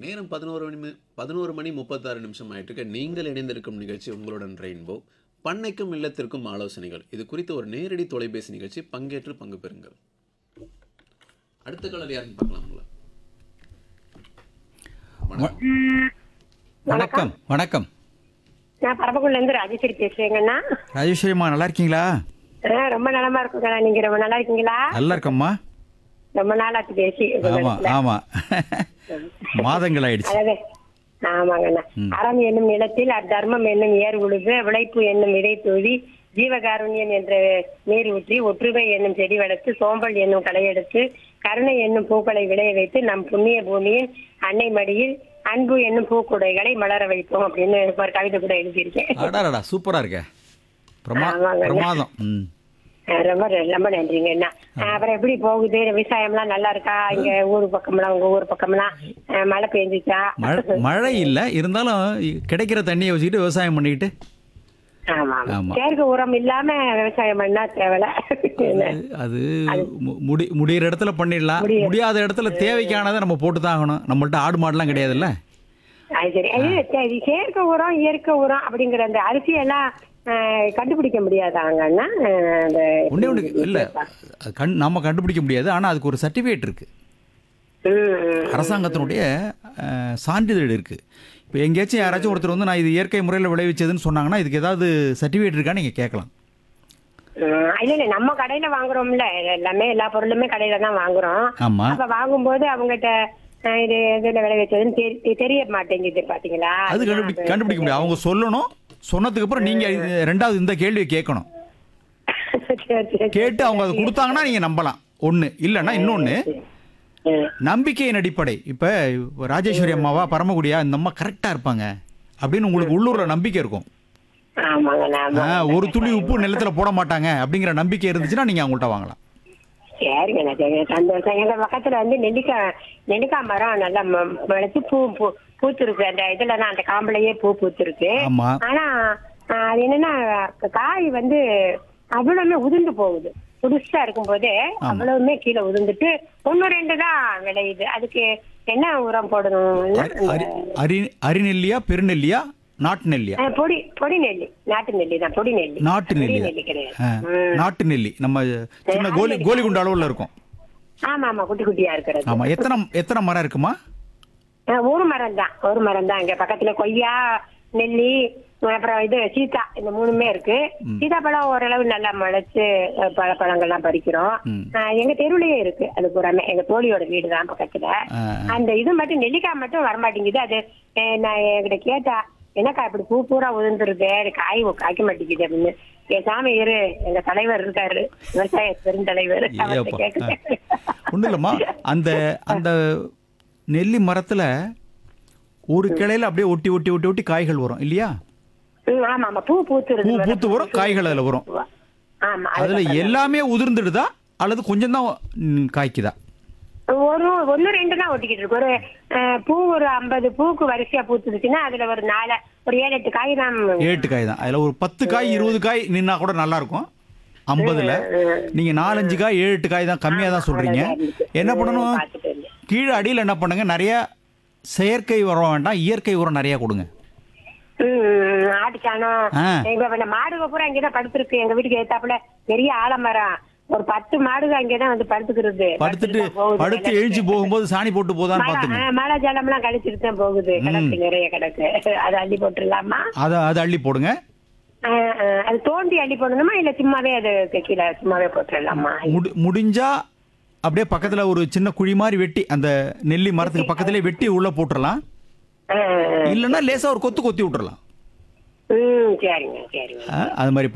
நேரம் பதினோரு மணி பதினோரு மணி முப்பத்தாறு நிமிஷம் ஆயிட்டு நீங்கள் இணைந்திருக்கும் நிகழ்ச்சி உங்களுடன் ரெயின்போ பண்ணைக்கும் இல்லத்திற்கும் ஆலோசனைகள் இது குறித்த ஒரு நேரடி தொலைபேசி நிகழ்ச்சி பங்கேற்று பங்கு பெறுங்கள் அடுத்த கலர் யாருன்னு பார்க்கலாங்களா வணக்கம் வணக்கம் நான் பரமக்குடில இருந்து ராஜேஸ்வரி பேசுறேங்கண்ணா ராஜேஸ்வரிம்மா நல்லா இருக்கீங்களா ஆ, ரொம்ப நலமா இருக்குங்கண்ணா நீங்க ரொம்ப நல்லா இருக்கீங்களா நல்லா இருக்கம்மா ரொம்ப நாளாச்சு பேசி ஆமா ஆமா மாதங்கள் ஆயிடுச்சு அதாவது ஆமாங்கண்ணா அறம் என்னும் நிலத்தில் அத்தர்மம் என்னும் ஏர் உழுது விளைப்பு என்னும் விதை தூவி ஜீவகாருண்யம் என்ற நீர் ஊற்றி ஒற்றுமை என்னும் செடி வளர்த்து சோம்பல் என்னும் களை எடுத்து கருணை என்னும் பூக்களை விளைய வைத்து நம் புண்ணிய பூமியின் அன்னை மடியில் அன்பு என்னும் பூக்குடைகளை மலர வைப்போம் அப்படின்னு ஒரு கவிதை கூட எழுதியிருக்கேன் அடாடா சூப்பரா இருக்க பிரமா ஆமாங்க. பிரமாதம் ம் அஹ் ரொம்ப ரொம்ப நன்றிங்க அண்ணா அஹ் அப்புறம் எப்படி போகுது விவசாயம்லாம் நல்லா இருக்கா இங்க ஊர் பக்கம்லாம் உங்க ஊர் பக்கம்லாம் அஹ் மழை பெஞ்சிச்சா மழை மழை இல்லை இருந்தாலும் கிடைக்கிற தண்ணியை வச்சுக்கிட்டு விவசாயம் பண்ணிக்கிட்டு ஆமா ஆமா. ஆமா செயற்கை உரம் இல்லாம விவசாயம் பண்ணா தேவையில்ல அது மு- முடி முடியிற இடத்துல பண்ணிடலாம் முடியாத இடத்துல தேவைக்கானதை நம்ம போட்டு தான் ஆகணும் நம்மள்ட்ட ஆடு மாடுலாம் கிடையாதுல்ல அது சரி அது சரி, செயற்கை உரம் இயற்கை உரம் அப்படிங்கிற அந்த அரிசி எல்லாம் அஹ், கண்டுபிடிக்க முடியாதாங்க அண்ணா அஹ், அந்த ஒண்ணே ஒன்று இல்லை கண் நம்ம கண்டுபிடிக்க முடியாது ஆனால் அதுக்கு ஒரு சர்டிஃபிகேட் இருக்கு ம், ம். அரசாங்கத்தினுடைய அஹ், சான்றிதழ் இருக்கு இப்போ எங்கேயாச்சும் யாராச்சும் ஒருத்தர் வந்து நான் இது இயற்கை முறையில் விளைவிச்சதுன்னு சொன்னாங்கன்னா இதுக்கு ஏதாவது சர்டிஃபிகேட் இருக்கான்னு நீங்கள் கேட்கலாம் ம், இல்ல இல்ல நம்ம கடையில வாங்குறோம்ல எல்லாமே எல்லா பொருளுமே கடையில தான் வாங்குறோம் ஆமாம் அப்ப வாங்கும்போது அவங்ககிட்ட அஹ், இது எதுல விளைவிச்சதுன்னு தெரி- தெரிய மாட்டேங்குது பாத்தீங்களா அது கண்டுபிடி கண்டுபிடிக்க முடியாது அவங்க சொல்லணும் சொன்னதுக்கு அப்புறம் நீங்கள் இது- ரெண்டாவது இந்த கேள்வியை கேட்கணும் சரி, சரி. கேட்டு அவங்க அதை கொடுத்தாங்கன்னா நீங்கள் நம்பலாம் ஒன்று இல்லைன்னா இன்னொன்று ம். நம்பிக்கையின் அடிப்படை இப்போ ராஜேஸ்வரி அம்மாவா பரமக்குடியா இந்த அம்மா கரெக்டாக இருப்பாங்க அப்படின்னு உங்களுக்கு உள்ளூரில் நம்பிக்கை இருக்கும் ஆமாங்க ஆ, ஆமா ஒரு துளி உப்பு நிலத்துல போட மாட்டாங்க அப்படிங்கிற நம்பிக்கை இருந்துச்சுன்னா நீங்கள் அவங்கள்ட்ட வாங்கலாம் சரிங்க சரிங்க சந்தோஷம் எங்க பக்கத்துல வந்து நெல்லிக்காய் நெல்லிக்காய் மரம் நல்லா ம- முளைச்சு பூ பூ பூத்திருக்கு அந்த இதுல தான் அந்த காம்பளையே பூ பூத்திருக்கு ஆமா ஆனா ஆஹ், அது என்னன்னா காய் வந்து அவ்வளவுமே உதிர்ந்து போகுது புதுசா இருக்கும் போதே அவ்வளவுமே கீழே உதிர்ந்துட்டு ஒன்னு ரெண்டு தான் விளையுது அதுக்கு என்ன உரம் போடணும் அரி அரி அரிநெல்லியா பெருநெல்லியா நாட்டு நெல்லியா ஆஹ், பொடி பொடி நெல்லி நாட்டு நெல்லி தான் பொடி நெல்லி நாட்டு பொடி நெல்லியா நெல்லி கிடையாது ஆ, நாட்டு நெல்லி நம்ம சின்ன கோலி கோலிகுண்டு அளவில் இருக்கும் ஆமா ஆமா குட்டி குட்டியா இருக்கிறது ஆமா எத்தனை எத்தனை மரம் இருக்குமா ஆஹ், ஒரு மரம் தான் ஒரு மரம் தான் இங்க பக்கத்துல கொய்யா நெல்லி அப்புறம் இது சீதா இந்த மூணுமே இருக்கு சீதாப்பழம் ஓரளவு நல்லா முளைச்சு அஹ், பழ பழங்கள்லாம் பறிக்கிறோம் ம். ஆஹ், எங்க தெருவுலயே இருக்கு அது பூராமே எங்க தோழியோட வீடு தான் பக்கத்துல ஆ, அந்த இது மட்டும் நெல்லிக்காய் மட்டும் வரமாட்டேங்குது அது அஹ், நான் என்கிட்ட கேட்டா என்னக்கா இப்படி பூ பூரா உதிர்ந்துருது அது காய் காய்க்க மாட்டேங்குது அப்படின்னு என் சாமி இரு எங்க தலைவர் இருக்காரு விவசாய பெருந்தலைவர் அவர்கிட்ட ஏப்பா. கேட்க ஒன்றும் இல்லைம்மா அந்த அந்த நெல்லி மரத்துல ஒரு கிளையில அப்படியே ஒட்டி ஒட்டி ஒட்டி ஒட்டி காய்கள் வரும் இல்லையா ம், ஆமா ஆமா பூ பூத்துருது பூ பூத்து வரும் காய்கள் அதில் வரும் ஆமா அதுல எல்லாமே உதிர்ந்துடுதா அல்லது கொஞ்சம் தான் காய்க்குதா ஒரு ஒன்னு ரெண்டு தான் ஒட்டிக்கிட்டு இருக்கு ஒரு அஹ், பூ ஒரு ஐம்பது பூக்கு வரிசையா பூத்துருச்சுன்னா அதுல ஒரு நாலு ஒரு ஏழு எட்டு காய் தான் ஏட்டு காய் தான் அதில் ஒரு பத்து காய் இருபது காய் நின்னா கூட நல்லா இருக்கும் ஐம்பதுல நீங்க நாலஞ்சு காய் ஏழு எட்டு காய் தான் கம்மியாக தான் சொல்றீங்க என்ன பண்ணணும் பார்த்துட்டு இருந்தேன். கீழே அடியில் என்ன பண்ணுங்க நிறைய செயற்கை உரம் வேண்டாம் இயற்கை உரம் நிறைய கொடுங்க ம், ம், ஆட்டு சாணம் ஆ. எங்க இந்த மாடுக பூரா அங்கேதான் படுத்திருக்கு எங்க வீட்டுக்கு ஏத்தாப்புல பெரிய ஆலமரம் ஒரு பத்து மாடுக அங்கேதான் வந்து படுத்துக்கிறது படுத்துட்டு படுத்துட்டு போகுது. படுத்து எழுச்சி போகும்போது சாணி போட்டு போதான்னு மழை பார்த்துங்க ஆ, மழை ஜலம் எல்லாம் கழிச்சிட்டு தான் போகுது கிடக்கு நிறைய கிடக்கு அதை அள்ளி போட்டுடலாமா அதை அதை அள்ளி போடுங்க ஆ, ஆ, அது தோண்டி அள்ளி போடணுமா இல்ல சும்மாவே அது கீழே சும்மாவே போட்டுடலாமா முடி முடிஞ்சா அப்படியே பக்கத்துல ஒரு சின்ன குழி மாதிரி வெட்டி அந்த நெல்லி மரத்துக்கு பக்கத்துலேயே வெட்டி உள்ள போட்டுறலாம் ஆ, ஆ. இல்லைன்னா லேசா ஒரு கொத்து கொத்தி விட்டுறலாம் ம் சரிங்க சரிங்க ஆ, அது மாதிரி